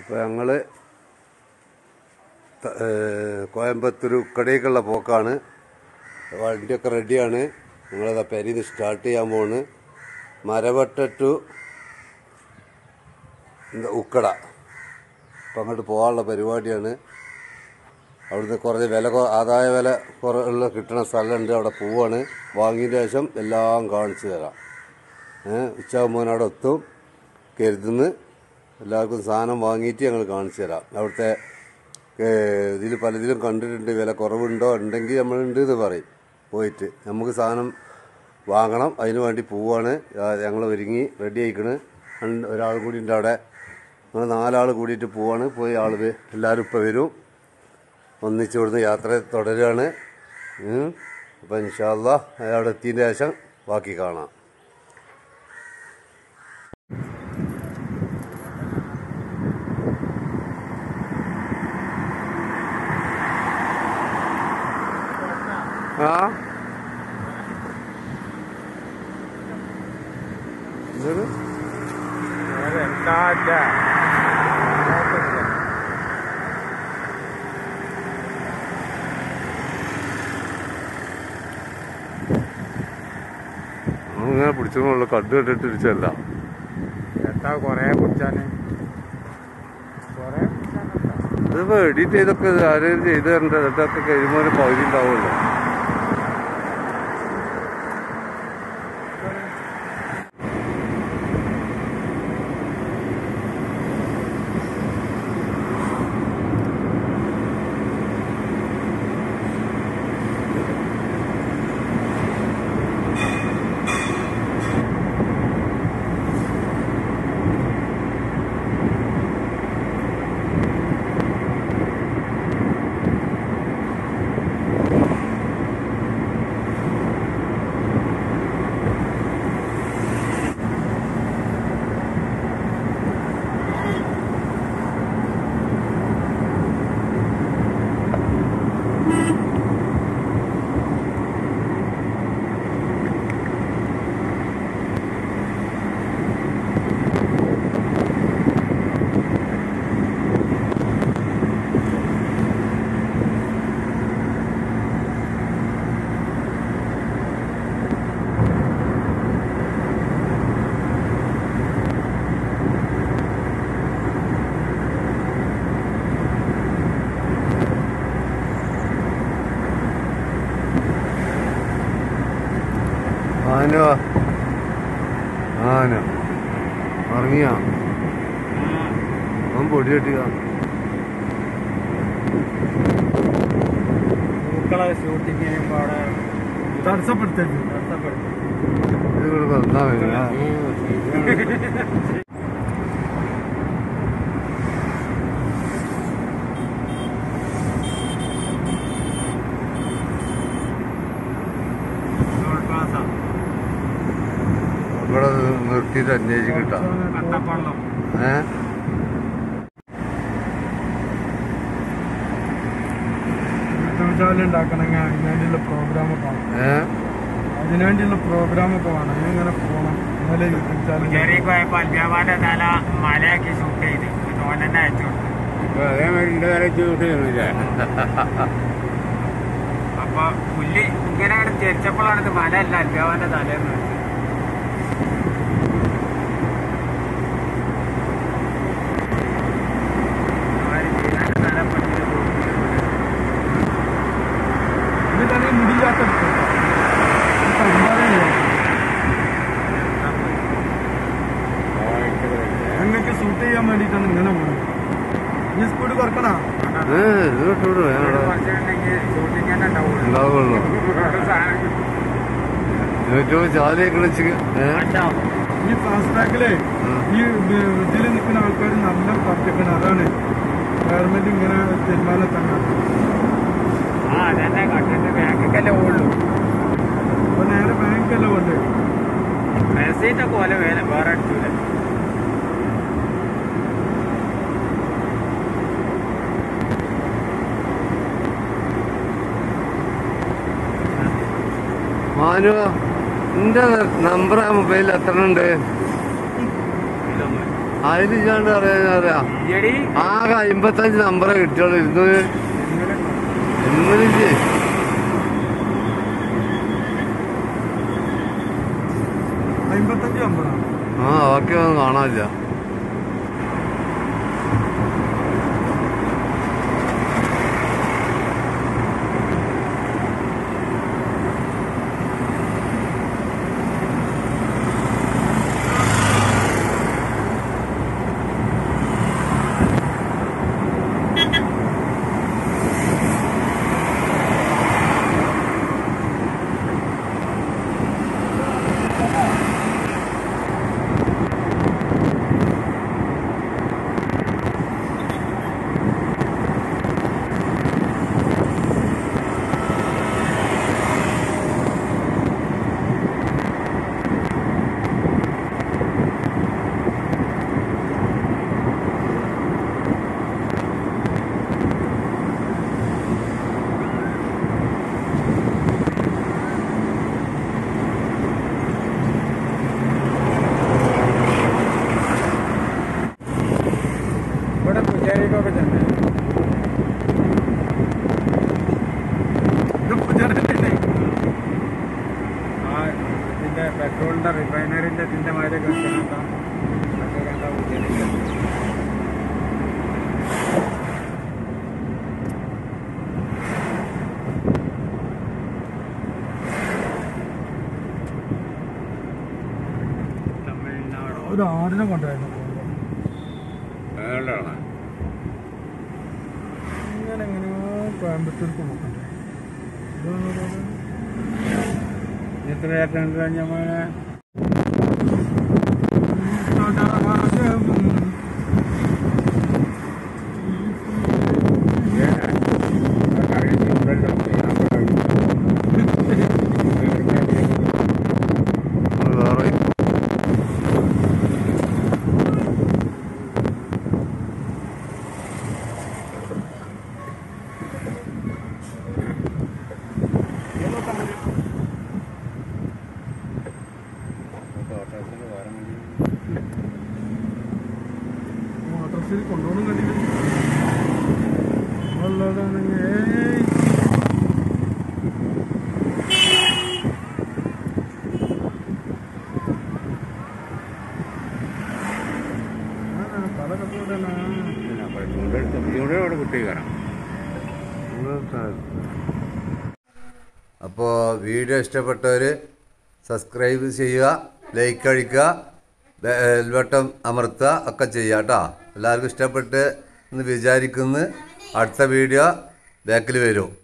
അപ്പോൾ ഞങ്ങൾ കോയമ്പത്തൂർ ഉക്കടേക്കുള്ള പോക്കാണ് വണ്ടിയൊക്കെ റെഡിയാണ് ഞങ്ങളത് പെരീന്ന് സ്റ്റാർട്ട് ചെയ്യാൻ പോണ് മരവട്ട ടു എന്താ ഉക്കട അപ്പം അങ്ങോട്ട് പോകാനുള്ള പരിപാടിയാണ് അവിടുന്ന് കുറച്ച് വില കൊ- ആദായ വില കുറവുള്ള കിട്ടുന്ന സ്ഥലമുണ്ട് അവിടെ പോവാണ് വാങ്ങിയതിന് ശേഷം എല്ലാം കാണിച്ചു തരാം ഏഹ് ഉച്ചയാകുമ്പോൾ അവിടെ എത്തും കരുതുന്ന് എല്ലാവർക്കും സാധനം വാങ്ങിയിട്ട് ഞങ്ങൾ കാണിച്ചു തരാം അവിടുത്തെ ഇതിൽ പലതിലും കണ്ടിട്ടുണ്ട് വില കുറവുണ്ടോ ഉണ്ടെങ്കിൽ നമ്മളുണ്ട് എന്ന് പറയും പോയിട്ട് നമുക്ക് സാധനം വാങ്ങണം അതിന് വേണ്ടി പോവാണ് ഞങ്ങൾ ഒരുങ്ങി റെഡി ആയിക്കണ് ഉണ്ട് ഒരാൾ കൂടി ഉണ്ട് അവിടെ ഞങ്ങൾ നാലാൾ കൂടിയിട്ട് പോവാണ് പോയി ആൾ വെ- എല്ലാവരും ഇപ്പോൾ വരും ഒന്നിച്ച് ഇവിടുന്ന് യാത്ര തുടരുകയാണ് ഉം. അപ്പം ഇൻഷാല്ല അവിടെ എത്തിയതിന് ശേഷം ബാക്കി കാണാം ആ എന്താണ് അങ്ങനെ പിടിച്ചോളുള്ള കണ്ണ് കണ്ടിട്ട് ഇടിച്ചല്ല എത്താ കൊറേ കുടിച്ചാന് കൊറേ കുടിച്ചാനെന്താ? ഇതിപ്പോ എഡിറ്റ് ചെയ്തൊക്കെ ആരെയും ചെയ്ത് തരണ്ട ഇതൊക്കെ കഴിയുമ്പോൾ ഒരു പകുതി ഉണ്ടാവുമല്ലോ ആന ആന ഇറങ്ങിയ അവൻ പൊടി കെട്ടിയ പൂക്കളെ ഷൂട്ടിങ് ചെയ്യുമ്പോ അവിടെ തടസ്സപ്പെടുത്തരുത് തടസ്സപ്പെടുത്തും ഇത് ഇവിടെ തന്നാ മതി ആ. ഇവിടെ നിർത്തിയിട്ട് അന്വേഷിക്കും കിട്ടാം കട്ടപ്പള്ളം ഏ യൂട്യൂബ് ചാനൽ ഉണ്ടാക്കണമെങ്കിൽ അതിനുവേണ്ടിയുള്ള പ്രോഗ്രാമൊക്കെ വേണം ഏ അതിനുവേണ്ടിയുള്ള പ്രോഗ്രാമൊക്കെ വേണം ഇങ്ങനെ പോകണം എന്നാലേ യൂട്യൂബ് ചാനൽ ചെറിയ പോയപ്പോ അൽജാമാന്റെ തല മലയാക്കി ഷൂട്ട് ചെയ്ത് ഓൻ തന്നെ അയച്ചു കൊടുത്തു അതേമാതിരി എന്റെ തല ഷൂട്ട് ചെയ്യുന്നില്ല അപ്പൊ പുല്ല് ഇങ്ങനെ അങ്ങോട്ട് ചെരിച്ചപ്പോഴാണ് ഇത് മലയല്ല അൽജാമാന്റെ തലേന്ന് വെച്ചത്. അവര് ജീവന്റെ തല പൊട്ടിച്ച് തൂക്കിയിട്ട് ഇത് തന്നെ മുടിയാത്ത നിങ്ങൾക്ക് ഷൂട്ട് ചെയ്യാൻ വേണ്ടിയിട്ടാണ് ഇങ്ങനെ പോകുന്നത് ഈ സ്പീഡ് കുറക്കണ ഏ ഇത് വിട്ടോട് ഇവിടെ വേണ്ട കുറച്ചുണ്ടെങ്കിൽ ഷൂട്ടിങ് തന്നെ ഉണ്ടാവുള്ളൂ ഉണ്ടാവുള്ളൂ ഒരു സാധനം ഏറ്റവും ചാലിയൊക്കെ വിളിച്ച് ഏ ഉണ്ടാവും. ഈ ഫാസ്റ്റ് ട്രാക്കിലെ ഈ ഇതിൽ നിൽക്കുന്ന ആൾക്കാർ നല്ല തർക്കിക്കണം അതാണ് ഗവൺമെന്റ് ഇങ്ങനെ തീരുമാനം തന്നെ ആ അതന്നെ കണ്ടിട്ട് ബാങ്കിക്കല്ലേ ഉള്ളൂ അപ്പൊ നേരെ ബാങ്കല്ല കൊണ്ട് മെസ്സേജൊക്കെ പോലെ വേറെ വേറെ അടിച്ചൂല മാനു നിന്റെ നമ്പർ ആ മൊബൈലിൽ എത്ര ഉണ്ട് ഇതൊന്നും അതിന് ഇല്ലാണ്ട് അറിയാൻ അറിയാം എടി ആകെ അമ്പത്തഞ്ച് നമ്പറേ കിട്ടിയുള്ളൂ ഇരുന്നൂറ് ഇന്നലെ ഇരുന്നൂറില്ലേ അമ്പത്തഞ്ച് നമ്പറാണ് ആ ഓക്കെ ഒന്നും കാണാനില്ല ഇവിടെ പൂജാരിക്കൊക്കെ ചെന്നേ ഇത് പുതിയതല്ലേ? ആ ഇതിന്റെ പെട്രോളിന്റെ റിഫൈനറിന്റെ ഇതിന്റെ മാതിരിയൊക്കെ വെച്ചിട്ടുണ്ടോ അതൊക്കെ കണ്ടാ പൂജാരിക്ക് തമിഴ്നാട് ഒരു ആടിനെ കൊണ്ടുപോയിരുന്നു മേളിലാണ് ഇങ്ങനെ എങ്ങനെയോ കോയമ്പത്തൂർക്ക് പോക്കണ്ടേ ഇതാണ് ഒരു- എത്ര ഏറ്റവും കഴിഞ്ഞ മോനെ അത് വേറെ മോട്ടോർസിൽ കൊണ്ടുപോകണം കണ്ടില്ല അല്ലാതാണെങ്കിൽ ഏയ് ആ, പല കപ്പൂട്ടനാ ഇവിടെ കുട്ടി കയറാം അപ്പോൾ വീഡിയോ ഇഷ്ടപ്പെട്ടവർ സബ്സ്ക്രൈബ് ചെയ്യുക ലൈക്ക് അടിക്കുക ബെൽ ബട്ടൺ അമർത്തുക ഒക്കെ ചെയ്യുക കേട്ടോ എല്ലാവർക്കും ഇഷ്ടപ്പെട്ട് എന്ന് വിചാരിക്കുന്നു അടുത്ത വീഡിയോ ബാക്കിൽ വരും